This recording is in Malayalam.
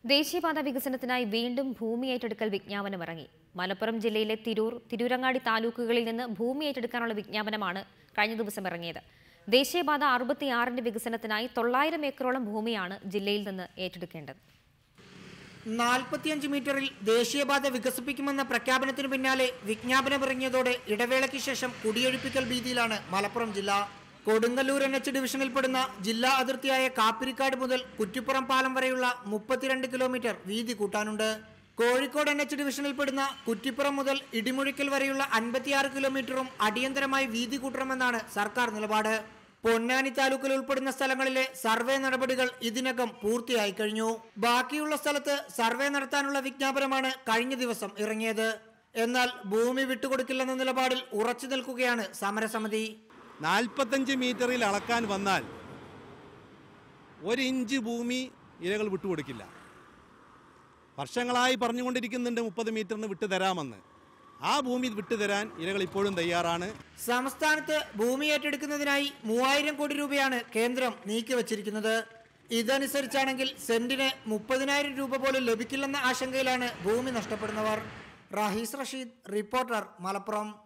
ദേശീയപാത വികസനത്തിനായി വീണ്ടും ഭൂമി ഏറ്റെടുക്കൽ വിജ്ഞാപനം ഇറങ്ങി മലപ്പുറം ജില്ലയിലെ തിരൂർ തിരൂരങ്ങാടി താലൂക്കുകളിൽ നിന്ന് ഭൂമി ഏറ്റെടുക്കാനുള്ള വിജ്ഞാപനമാണ് കഴിഞ്ഞ ദിവസം ഇറങ്ങിയത് ദേശീയപാത അറുപത്തിയാറിന്റെ വികസനത്തിനായി തൊള്ളായിരം ഏക്കറോളം ഭൂമിയാണ് ജില്ലയിൽ നിന്ന് ഏറ്റെടുക്കേണ്ടത് നാൽപ്പത്തിയഞ്ച് മീറ്ററിൽ ദേശീയപാത വികസിപ്പിക്കുമെന്ന പ്രഖ്യാപനത്തിനു പിന്നാലെ വിജ്ഞാപനമിറങ്ങിയതോടെ ഇടവേളയ്ക്ക് ശേഷം കുടിയൊഴിപ്പിക്കൽ ഭീതിയിലാണ് മലപ്പുറം ജില്ല കൊടുങ്ങല്ലൂർ എൻ എച്ച് ഡിവിഷനിൽപ്പെടുന്ന ജില്ലാ അതിർത്തിയായ കാപ്പിരിക്കാട് മുതൽ കുറ്റിപ്പുറം പാലം വരെയുള്ള മുപ്പത്തിരണ്ട് കിലോമീറ്റർ വീതി കൂട്ടാനുണ്ട് കോഴിക്കോട് എൻ എച്ച് ഡിവിഷനിൽപ്പെടുന്ന കുറ്റിപ്പുറം മുതൽ ഇടിമുഴിക്കൽ വരെയുള്ള അൻപത്തിയാറ് കിലോമീറ്ററും അടിയന്തരമായി വീതി കൂട്ടണമെന്നാണ് സർക്കാർ നിലപാട് പൊന്നാനി താലൂക്കിൽ ഉൾപ്പെടുന്ന സ്ഥലങ്ങളിലെ സർവേ നടപടികൾ ഇതിനകം പൂർത്തിയായി കഴിഞ്ഞു ബാക്കിയുള്ള സ്ഥലത്ത് സർവേ നടത്താനുള്ള വിജ്ഞാപനമാണ് കഴിഞ്ഞ ദിവസം ഇറങ്ങിയത് എന്നാൽ ഭൂമി വിട്ടുകൊടുക്കില്ലെന്ന നിലപാടിൽ ഉറച്ചു നിൽക്കുകയാണ് സമരസമിതി നാൽപ്പത്തഞ്ച് മീറ്ററിൽ അളക്കാൻ വന്നാൽ ഒരു ഇഞ്ച് ഭൂമി ഇരകൾ വിട്ടുകൊടുക്കില്ല വർഷങ്ങളായി പറഞ്ഞുകൊണ്ടിരിക്കുന്നുണ്ട് മുപ്പത് മീറ്ററിന് വിട്ടു തരാമെന്ന് ആ ഭൂമി വിട്ടുതരാൻ ഇരകൾ ഇപ്പോഴും തയ്യാറാണ് സംസ്ഥാനത്ത് ഭൂമി ഏറ്റെടുക്കുന്നതിനായി മൂവായിരം കോടി രൂപയാണ് കേന്ദ്രം നീക്കിവച്ചിരിക്കുന്നത് ഇതനുസരിച്ചാണെങ്കിൽ സെന്റിന് മുപ്പതിനായിരം രൂപ പോലും ലഭിക്കില്ലെന്ന ആശങ്കയിലാണ് ഭൂമി നഷ്ടപ്പെടുന്നവർ റഹീസ് റഷീദ് റിപ്പോർട്ടർ മലപ്പുറം